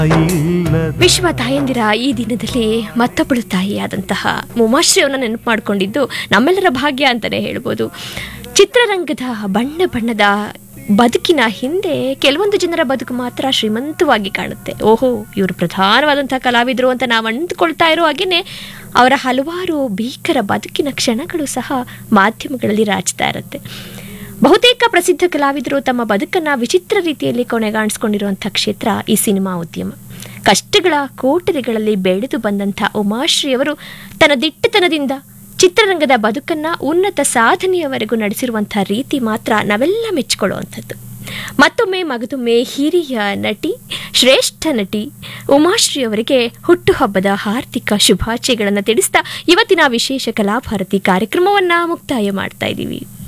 ವಿಶ್ವ ತಾಯಂದಿರ ಈ ದಿನದಲ್ಲಿ ಮತ್ತೊಬ್ಬಳು ತಾಯಿಯಾದಂತಹ ಉಮಾಶ್ರೀಯವನ್ನ ನೆನಪು ಮಾಡಿಕೊಂಡಿದ್ದು ನಮ್ಮೆಲ್ಲರ ಭಾಗ್ಯ ಅಂತಲೇ ಹೇಳ್ಬೋದು ಚಿತ್ರರಂಗದ ಬಣ್ಣ ಬಣ್ಣದ ಬದುಕಿನ ಹಿಂದೆ ಕೆಲವೊಂದು ಜನರ ಬದುಕು ಮಾತ್ರ ಶ್ರೀಮಂತವಾಗಿ ಕಾಣುತ್ತೆ ಓಹೋ ಇವರು ಪ್ರಧಾನವಾದಂತಹ ಕಲಾವಿದರು ಅಂತ ನಾವು ಅಂದುಕೊಳ್ತಾ ಇರೋ ಹಾಗೇನೆ ಅವರ ಹಲವಾರು ಭೀಕರ ಬದುಕಿನ ಕ್ಷಣಗಳು ಸಹ ಮಾಧ್ಯಮಗಳಲ್ಲಿ ರಾಜ್ತಾ ಇರುತ್ತೆ ಬಹುತೇಕ ಪ್ರಸಿದ್ಧ ಕಲಾವಿದರು ತಮ್ಮ ಬದುಕನ್ನ ವಿಚಿತ್ರ ರೀತಿಯಲ್ಲಿ ಕೊನೆಗಾಣಿಸ್ಕೊಂಡಿರುವಂಥ ಕ್ಷೇತ್ರ ಈ ಸಿನಿಮಾ ಉದ್ಯಮ ಕಷ್ಟಗಳ ಕೋಟರಿಗಳಲ್ಲಿ ಬೆಳೆದು ಬಂದಂಥ ಉಮಾಶ್ರೀಯವರು ತನ್ನ ದಿಟ್ಟತನದಿಂದ ಚಿತ್ರರಂಗದ ಬದುಕನ್ನ ಉನ್ನತ ಸಾಧನೆಯವರೆಗೂ ನಡೆಸಿರುವಂಥ ರೀತಿ ಮಾತ್ರ ನಾವೆಲ್ಲ ಮೆಚ್ಚಿಕೊಳ್ಳುವಂಥದ್ದು ಮತ್ತೊಮ್ಮೆ ಮಗದೊಮ್ಮೆ ಹಿರಿಯ ನಟಿ ಶ್ರೇಷ್ಠ ನಟಿ ಉಮಾಶ್ರೀ ಅವರಿಗೆ ಹುಟ್ಟುಹಬ್ಬದ ಹಾರ್ದಿಕ ಶುಭಾಶಯಗಳನ್ನು ತಿಳಿಸ್ತಾ ಇವತ್ತಿನ ವಿಶೇಷ ಕಲಾಭಾರತಿ ಕಾರ್ಯಕ್ರಮವನ್ನ ಮುಕ್ತಾಯ ಮಾಡ್ತಾ ಇದ್ದೀವಿ